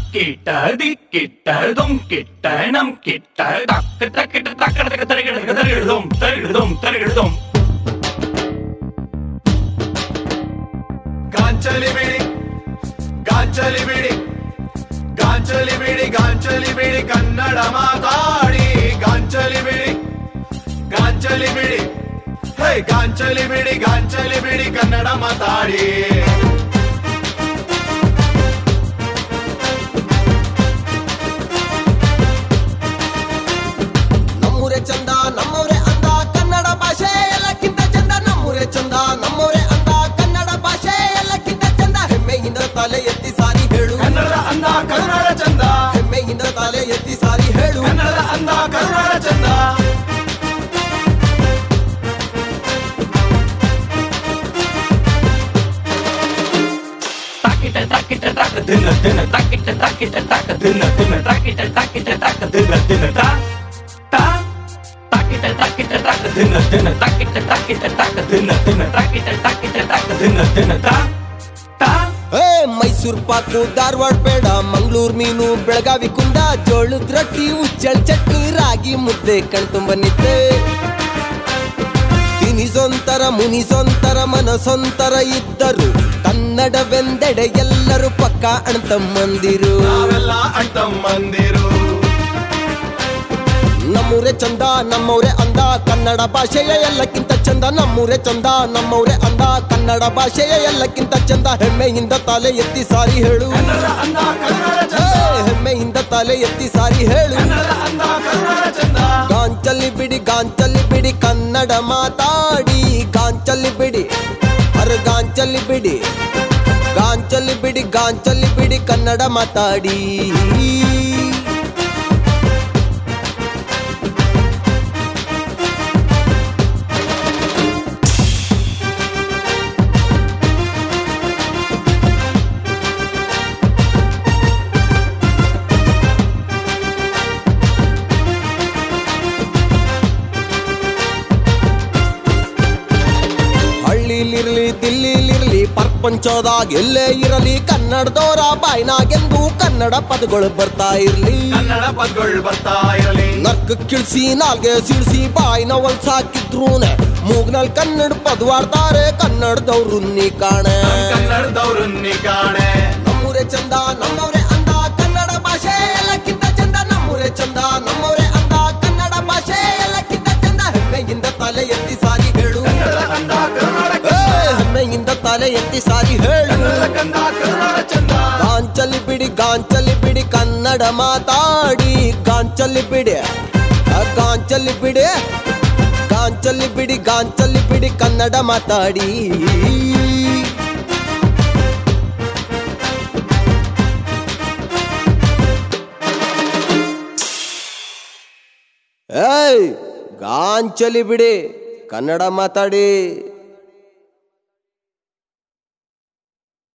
ತಕ್ಕಿಟ್ಟ ದಿಕ್ಕಿಟ್ಟ ದುಮ್ಕಿಟ್ಟ ನಮ್ಕಿಟ್ಟ ತಕ್ಕ ತಕ್ಕಿಟ್ಟ ತಕ್ಕ ತಕ್ಕ ತರಗಿಡ ತರಗಿಡದುಂ ತರಗಿಡದುಂ ತರಗಿಡದುಂ ಗಾಂಚಲಿ ಬಿಡಿ ಗಾಂಚಲಿ ಬಿಡಿ ಗಾಂಚಲಿ ಬಿಡಿ ಗಾಂಚಲಿ ಬಿಡಿ ಕನ್ನಡ ಮಾತಾಡಿ ಗಾಂಚಲಿ ಬಿಡಿ ಗಾಂಚಲಿ ಬಿಡಿ ಹೇ ಗಾಂಚಲಿ ಬಿಡಿ ಗಾಂಚಲಿ ಬಿಡಿ ಕನ್ನಡ ಮಾತಾಡಿ ನಮ್ಮೂರೇ ಚಂದ ನಮ್ಮೂರೇ ಅಂದ ಕನ್ನಡ ಭಾಷೆ ಎಲ್ಲಕ್ಕಿಂತ ಚಂದ ನಮ್ಮೂರೇ ಚಂದ ನಮ್ಮೂರೇ ಅಂದ ಕನ್ನಡ ಭಾಷೆ ಎಲ್ಲಕ್ಕಿಂತ ಚಂದ ಹೆಮ್ಮೆಯಿಂದ ತಲೆ ಎತ್ತಿ ಸಾರಿ ಹೇಳು ಕನ್ನಡದ ಅಂದ ಕನ್ನಡ ಚಂದ ಹೆಮ್ಮೆಯಿಂದ ತಲೆ ಎತ್ತಿ ಸಾರಿ ಹೇಳು ಕನ್ನಡದ ಅಂದ ಕನ್ನಡ ಚಂದ ತಕ್ಕಿಟ್ಟ ತಕ್ಕಿಟ್ಟ ತಕ್ಕ ದಿನ ದಿನ ತಕ್ಕಿಟ್ಟ ತಕ್ಕಿಟ್ಟ ತಕ್ಕ ದಿನ ದಿನ ತಕ್ಕಿಟ್ಟ ತಕ್ಕಿಟ್ಟ ತಕ್ಕ ದಿನ ದಿನ ತಾ ತಾ ತಕ್ಕಿಟ್ಟ ತಕ್ಕಿಟ್ಟ ತಕ್ಕ ದಿನ ದಿನ ತಕ್ಕಿಟ್ಟ ತಕ್ಕಿಟ್ಟ ತಕ್ಕ ದಿನ ದಿನ ತಕ್ಕಿಟ್ಟ ತಕ್ಕಿಟ್ಟ ತಕ್ಕ ದಿನ ದಿನ ತಾ ತಾ ಏ ಮೈಸೂರ್ ಪಾಕು ಧಾರವಾಡ ಬೇಡ ಮಂಗಳೂರು ಮೀನು ಬೆಳಗಾವಿ ಕುಂದ ಜೋಳದ ರೊಟ್ಟಿ ಉಚ್ಚಳ್ ಚಟ್ನಿ ರಾಗಿ ಮುದ್ದೆ ಕಣ್ತುಂಬ ನಿದ್ದೆ ತಿನಿಸೊಂತರ ಮುನಿಸೊಂತರ ಮನಸೊಂತರ ಇದ್ದರು ಕನ್ನಡವೆಂದೆಡೆ ಎಲ್ಲರೂ ಪಕ್ಕ ಅಣ್ತಮ್ಮಂದಿರು ನಾವೆಲ್ಲ ಅಣ್ತಮ್ಮಂದಿರು ನಮ್ಮೂರೇ ಚಂದ ನಮ್ಮೂರೇ ಅಂದ ಕನ್ನಡ ಭಾಷೆಯ ಎಲ್ಲಕ್ಕಿಂತ ಚಂದ ನಮ್ಮೂರೇ ಚಂದ ನಮ್ಮೂರೇ ಅಂದ ಕನ್ನಡ ಭಾಷೆಯ ಎಲ್ಲಕ್ಕಿಂತ ಚಂದ ಹೆಮ್ಮೆಯಿಂದ ತಲೆ ಎತ್ತಿ ಸಾರಿ ಹೇಳು ಕನ್ನಡದ ಅಂದ ಕನ್ನಡ ಏ, ಚಂದ ಹೆಮ್ಮೆಯಿಂದ ತಲೆ ಎತ್ತಿ ಸಾರಿ ಹೇಳು ಕನ್ನಡದ ಅಂದ ಕನ್ನಡ ಚಂದ ಗಾಂಚಲಿ ಬಿಡಿ ಗಾಂಚಲಿ ಬಿಡಿ ಕನ್ನಡ ಮಾತಾಡಿ ಗಾಂಚಲಿ ಬಿಡಿ ಅರ ಗಾಂಚಲಿ ಬಿಡಿ ಗಾಂಚಲಿ ಬಿಡಿ ಗಾಂಚಲಿ ಬಿಡಿ ಕನ್ನಡ ಮಾತಾಡಿ ಹಳ್ಳಿಲಿರ್ಲಿ ದಿಲ್ಲಿಲಿರ್ಲಿ ಪ್ರಪಂಚದಾಗ ಎಲ್ಲೇ ಇರಲಿ ಕನ್ನಡದವರ ಬಾಯ್ನಾಗೆಂದು ಕನ್ನಡ ಪದಗಳು ಬರ್ತಾ ಇರ್ಲಿ ಕನ್ನಡ ಪದಗಳು ಬರ್ತಾ ಇರಲಿ ನರ್ಕ ಕಿಳ್ಸಿ ನಾಲ್ಗೆ ಸಿಳ್ಸಿ ಬಾಯಿನ ಹೊಲ್ಸಾಕಿದ್ರೂನೆ ಮೂಗ್ನಲ್ಲಿ ಕನ್ನಡ ಪದವಾಡ್ತಾರೆ ಕನ್ನಡದವ್ರು ನೀ ಕಾಣೆ ಕನ್ನಡದವ್ರು ನೀ ಕಾಣೆ ನಮ್ಮೂರೇ ಚಂದ ನಮ್ಮವ್ರೆ ಅಂದ ಕನ್ನಡ ಭಾಷೆ ಎಲ್ಲಕ್ಕಿಂತ ಚಂದ ನಮ್ಮೂರೇ ಚಂದ ನಮ್ಮವ್ರೆ ಅಂದ ಕನ್ನಡ ಭಾಷೆ ಎಲ್ಲಕ್ಕಿಂತ ಚಂದ ಹೆಮ್ಮೆಯಿಂದ ತಲೆ ಎತ್ತಿ ಸಾರಿ ಹೇಳು ಕನ್ನಡದ ಅಂದ ಕನ್ನಡ ಏ, ಹೆಮ್ಮೆಯಿಂದ ತಲೆ ಎತ್ತಿ ಸಾರಿ ಹೇಳು ಕನ್ನಡದ ಕಂದ ಕನ್ನಡ ಚಂದ ಗಾಂಚಲಿ ಬಿಡಿ ಗಾಂಚಲಿ ಬಿಡಿ ಕನ್ನಡ ಮಾತಾಡಿ ಗಾಂಚಲಿ ಬಿಡಿ ಆ, ಗಾಂಚಲಿ ಬಿಡಿ ಗಾಂಚಲಿ ಬಿಡಿ ಗಾಂಚಲಿ ಬಿಡಿ ಕನ್ನಡ ಮಾತಾಡಿ ಏಯ್ ಗಾಂಚಲಿ ಬಿಡಿ ಕನ್ನಡ ಮಾತಾಡಿ